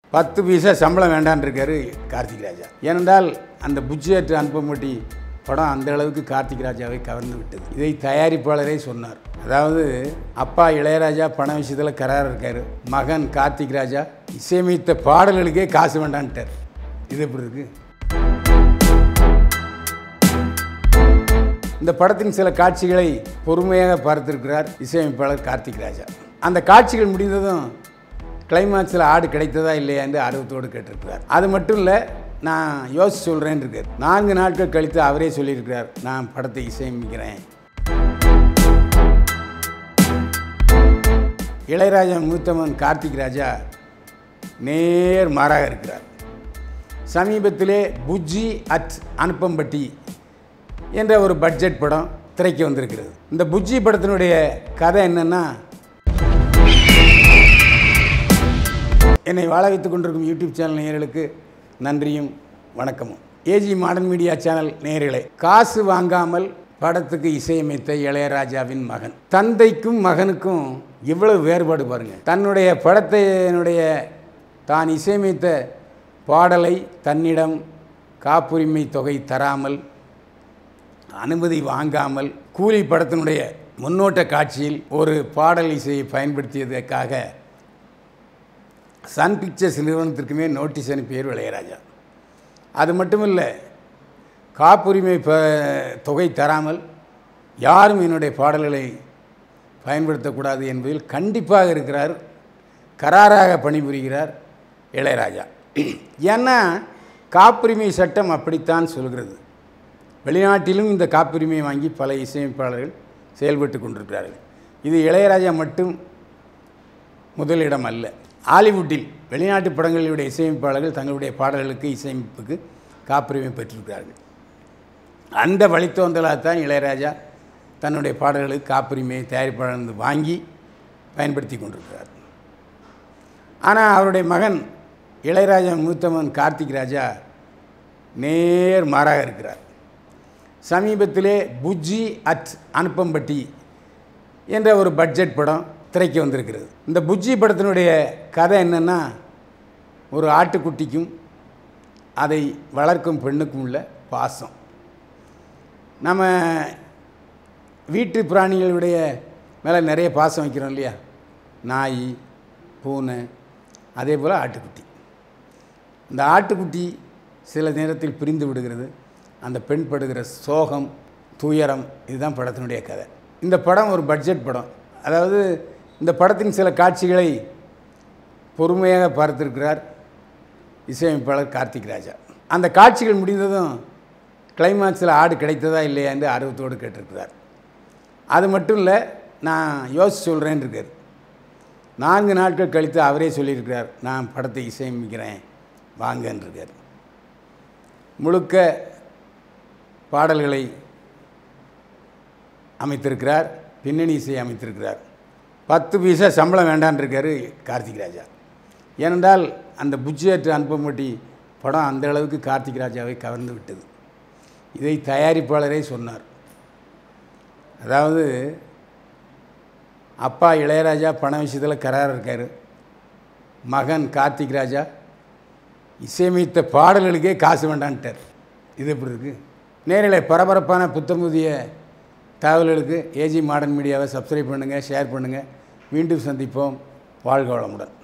பத்து பைசா சம்பளம் வேண்டான்னு இருக்காரு கார்த்திக் ராஜா ஏனென்றால் அந்த புஜ்ஜியற்ற அனுப்பமட்டி படம் அந்த அளவுக்கு கார்த்திக் ராஜாவை கவர்ந்து விட்டது இதை தயாரிப்பாளரே சொன்னார் அதாவது அப்பா இளையராஜா பண விஷயத்தில் கரார் இருக்காரு மகன் கார்த்திக் ராஜா இசையமைத்த பாடல்களுக்கே காசு வேண்டான்ட்டார் இது எப்படி இருக்கு இந்த படத்தின் சில காட்சிகளை பொறுமையாக பார்த்திருக்கிறார் இசையமைப்பாளர் கார்த்திக் ராஜா அந்த காட்சிகள் முடிந்ததும் கிளைமாக்ஸில் ஆடு கிடைத்ததா இல்லையா என்று ஆர்வத்தோடு கேட்டிருக்கிறார் அது மட்டும் இல்லை நான் யோசிச்சு சொல்கிறேன்னு இருக்கார் நான்கு நாட்கள் கழித்து அவரே சொல்லியிருக்கிறார் நான் படத்தை இசையமைக்கிறேன் இளையராஜா மூத்தமன் கார்த்திக் ராஜா நேர் மாறாக இருக்கிறார் சமீபத்திலே புஜ்ஜி அட் அனுப்பம்பட்டி என்ற ஒரு பட்ஜெட் படம் திரைக்கு வந்திருக்கிறது இந்த புஜ்ஜி படத்தினுடைய கதை என்னன்னா என்னை வாழ வைத்துக் கொண்டிருக்கும் யூடியூப் சேனல் நேயர்களுக்கு நன்றியும் வணக்கமும் ஏஜி மாடர்ன் மீடியா சேனல் நேயர்களே காசு வாங்காமல் படத்துக்கு இசையமைத்த இளையராஜாவின் மகன் தந்தைக்கும் மகனுக்கும் இவ்வளவு வேறுபாடு பாருங்க தன்னுடைய படத்தினுடைய தான் இசையமைத்த பாடலை தன்னிடம் காப்புரிமை தொகை தராமல் அனுமதி வாங்காமல் கூலி படத்தினுடைய முன்னோட்ட காட்சியில் ஒரு பாடல் இசையை பயன்படுத்தியதற்காக சன் பிக்சர்ஸ் நிறுவனத்திற்குமே நோட்டீஸ் அனுப்பியவர் இளையராஜா அது மட்டும் இல்லை காப்புரிமை ப தொகை தராமல் யாரும் என்னுடைய பாடல்களை பயன்படுத்தக்கூடாது என்பதில் கண்டிப்பாக இருக்கிறார் கராராக பணிபுரிகிறார் இளையராஜா ஏன்னா காப்புரிமை சட்டம் அப்படித்தான் சொல்கிறது வெளிநாட்டிலும் இந்த காப்புரிமையை வாங்கி பல இசையமைப்பாளர்கள் செயல்பட்டு கொண்டிருக்கிறார்கள் இது இளையராஜா மட்டும் முதலிடம் அல்ல ஹாலிவுட்டில் வெளிநாட்டு படங்களுடைய இசையமைப்பாளர்கள் தங்களுடைய பாடல்களுக்கு இசையமைப்புக்கு காப்புரிமை பெற்றிருக்கிறார்கள் அந்த வழித்தோன்றலாகத்தான் இளையராஜா தன்னுடைய பாடல்களுக்கு காப்புரிமையை தயாரிப்பாளர் வாங்கி பயன்படுத்தி கொண்டிருக்கிறார் ஆனால் அவருடைய மகன் இளையராஜா மூத்தமன் கார்த்திக் ராஜா நேர் மாறாக இருக்கிறார் சமீபத்திலே புஜ்ஜி அட் அனுப்பம்பட்டி என்ற ஒரு பட்ஜெட் படம் திரைக்கு வந்திருக்கிறது இந்த புஜ்ஜி படத்தினுடைய கதை என்னென்னா ஒரு ஆட்டுக்குட்டிக்கும் அதை வளர்க்கும் பெண்ணுக்கும் உள்ள பாசம் நம்ம வீட்டு பிராணிகளுடைய மேலே நிறைய பாசம் வைக்கிறோம் இல்லையா நாய் பூனை அதே போல் ஆட்டுக்குட்டி இந்த ஆட்டுக்குட்டி சில நேரத்தில் பிரிந்து விடுகிறது அந்த பெண் படுகிற சோகம் துயரம் இதுதான் படத்தினுடைய கதை இந்த படம் ஒரு பட்ஜெட் படம் அதாவது இந்த படத்தின் சில காட்சிகளை பொறுமையாக பார்த்திருக்கிறார் இசையமைப்பாளர் கார்த்திக் ராஜா அந்த காட்சிகள் முடிந்ததும் கிளைமாக்ஸில் ஆடு கிடைத்ததா இல்லையா என்று ஆர்வத்தோடு கேட்டிருக்கிறார் அது மட்டும் இல்லை நான் யோசிச்சு சொல்கிறேன்னு இருக்கார் நான்கு நாட்கள் கழித்து அவரே சொல்லியிருக்கிறார் நான் படத்தை இசையமைக்கிறேன் வாங்கன்னு இருக்கார் முழுக்க பாடல்களை அமைத்திருக்கிறார் பின்னணி இசை அமைத்திருக்கிறார் பத்து பைசா சம்பளம் வேண்டான்னு இருக்காரு கார்த்திக் ராஜா ஏனென்றால் அந்த புஜ்ஜியற்ற அனுப்பமட்டி படம் அந்த அளவுக்கு கார்த்திக் ராஜாவை கவர்ந்து விட்டது இதை தயாரிப்பாளரே சொன்னார் அதாவது அப்பா இளையராஜா பண விஷயத்தில் கரார் இருக்கார் மகன் கார்த்திக் ராஜா இசையமைத்த பாடல்களுக்கே காசு வேண்டான்ட்டார் இது எப்படி இருக்குது நேரில் பரபரப்பான புத்தம் புதிய தகவல்களுக்கு ஏஜி மாடர்ன் மீடியாவை சப்ஸ்கிரைப் பண்ணுங்கள் ஷேர் பண்ணுங்கள் மீண்டும் சந்திப்போம் வாழ்க வளமுடன்